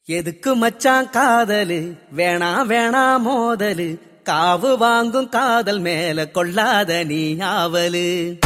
எதுக்கு மச்சான் காதலு வேணா வேணா மோதலு காவு வாங்கும் காதல் மேல கொள்ளாத நீ ஆவலு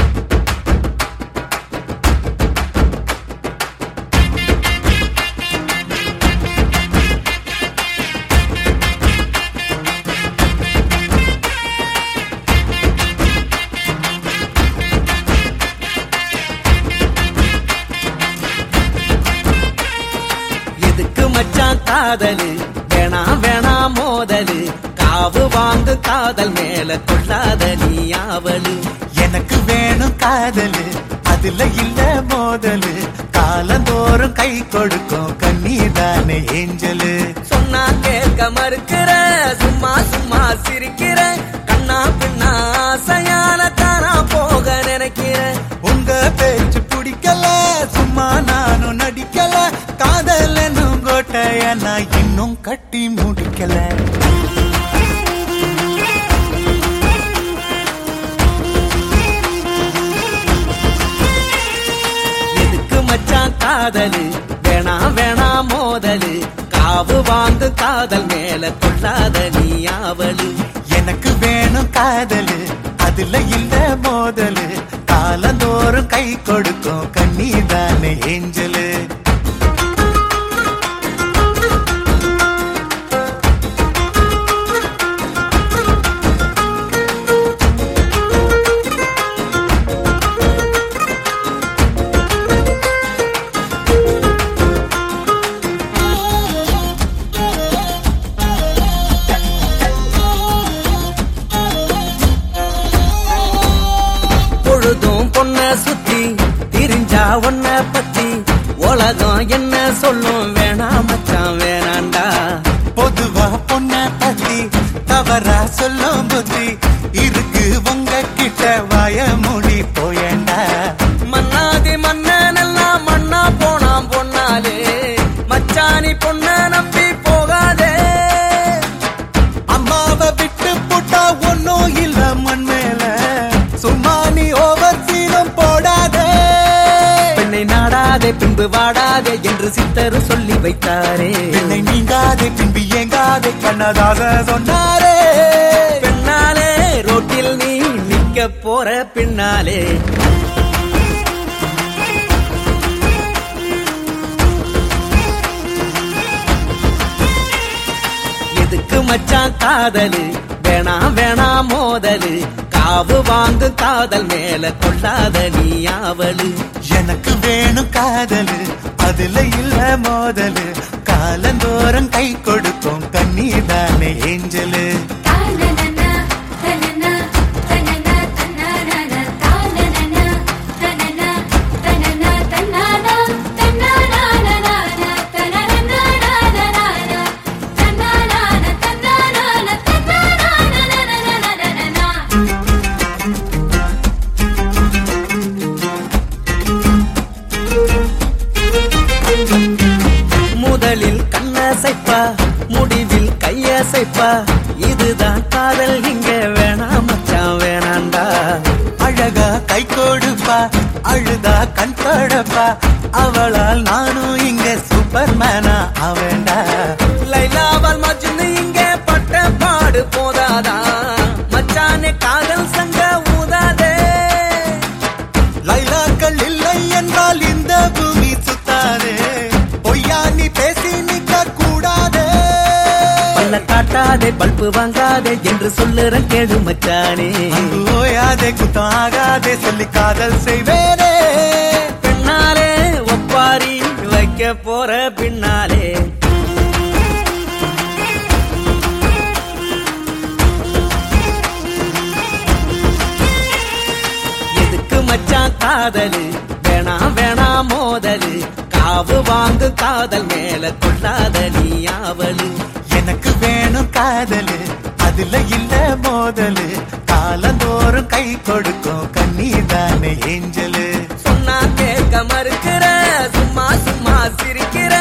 எதுக்கு மச்சான் காதலு வேணா வேணா மோதலு காவு வாங்கு காதல் மேல கொள்ளாத நீ ஆவலு எனக்கு வேணும் காதலு அதுல இல்ல மோதலு காலந்தோறும் கை கொடுக்கும் கண்ணீதானே ஏஞ்சலு சொன்னா கேட்க மறுக்கிற சும்மா சும்மா சிரிக்கிற கண்ணா பின்னா ஆசையால தானா போக நினைக்கிற உங்க பேச்சு பிடிக்கல சும்மா நானும் நடிக்கல காதல் என்னும் கோட்டைய நான் இன்னும் கட்டி முடிக்கல எதுக்கு மச்சான் காதலு வேணா வேணா மோதலு காவு வாங்கு காதல் மேல கொள்ளாத நீ ஆவலு எனக்கு வேணும் காதலு அதுல இல்ல மோதலு காலந்தோறும் கை கொடுக்கும் கண்ணீதானே ஏஞ்சலு பொழுதும் பொண்ண சுத்தி திரிஞ்சா ஒன்ன பத்தி உலகம் என்ன சொல்லும் வேணா மச்சான் வேணாண்டா பொதுவா பொண்ண பத்தி தவறா சொல்லும் புத்தி இருக்கு உங்க கிட்ட வாய மூடி போயண்டா மன்னாதி மன்னன் எல்லாம் மண்ணா போனாம் பொன்னாலே மச்சானி பொண்ண நம்பி போகாதே அம்மாவை விட்டு புட்டா ஒன்னும் இல்ல மண் மேல சும்மா நீ ஓவர் சீனம் போடாதே பெண்ணை நாடாதே பின்பு வாடாதே என்று சித்தரு சொல்லி வைத்தாரே என்னை நீங்காதே பின்பு ஏங்காதே கண்ணதாக சொன்னாரே பெண்ணாலே ரோட்டில் நீ நிக்க போற பின்னாலே எதுக்கு மச்சான் காதலு வேணா வேணா மோதலு காவு வாங்கு காதல் மேல கொள்ளாத நீ ஆவலு எனக்கு வேணும் காதலு அதுல இல்ல மோதலு காலந்தோறும் கை கொடுக்கும் கண்ணீர் தானே ஏஞ்சலு தானனனா தனனா தனனா தன்னானா தானனனா தனனா தனனா தன்னானா தன்னானானானா தனனனானானானா தன்னானானா தன்னானானா தன்னானானானானானா முதலில் கண்ணசைப்பா முடிவில் கையசைப்பா இதுதான் காதல் இங்க வேணா மச்சான் வேணாண்டா அழகா கை கொடுப்பா அழுதா கண் தொடப்பா அவளால் நானும் இங்க சூப்பர் மேனா அவன்டா லைலாவால் மஜ்னு இங்க பட்ட பாடு போதாதா மச்சானே காதல் சங்க ஊதாதே லைலாக்கள் இல்லை என்றால் இந்த பூமி சுத்தாதே பொய்யா நீ பேசி நிக்க கூடாதே பல்ல காட்டாதே பல்பு வாங்காதே என்று சொல்லுற கேடு மச்சானே அன்பு ஓயாதே குத்தம் ஆகாதே சொல்லி காதல் செய்வேனே பெண்ணாலே ஒப்பாரி வைக்க போற பின்னாலே எதுக்கு மச்சான் காதலு வேணா வேணா மோதலு காவு வாங்கு காதல் மேல கொள்ளாத நீ ஆவலு எனக்கு வேணும் காதலு அதுல இல்ல மோதலு காலந்தோறும் கை கொடுக்கும் கண்ணீர் தானே ஏஞ்சலு சொன்னா கேட்க மறுக்கிற சும்மா சும்மா சிரிக்கிற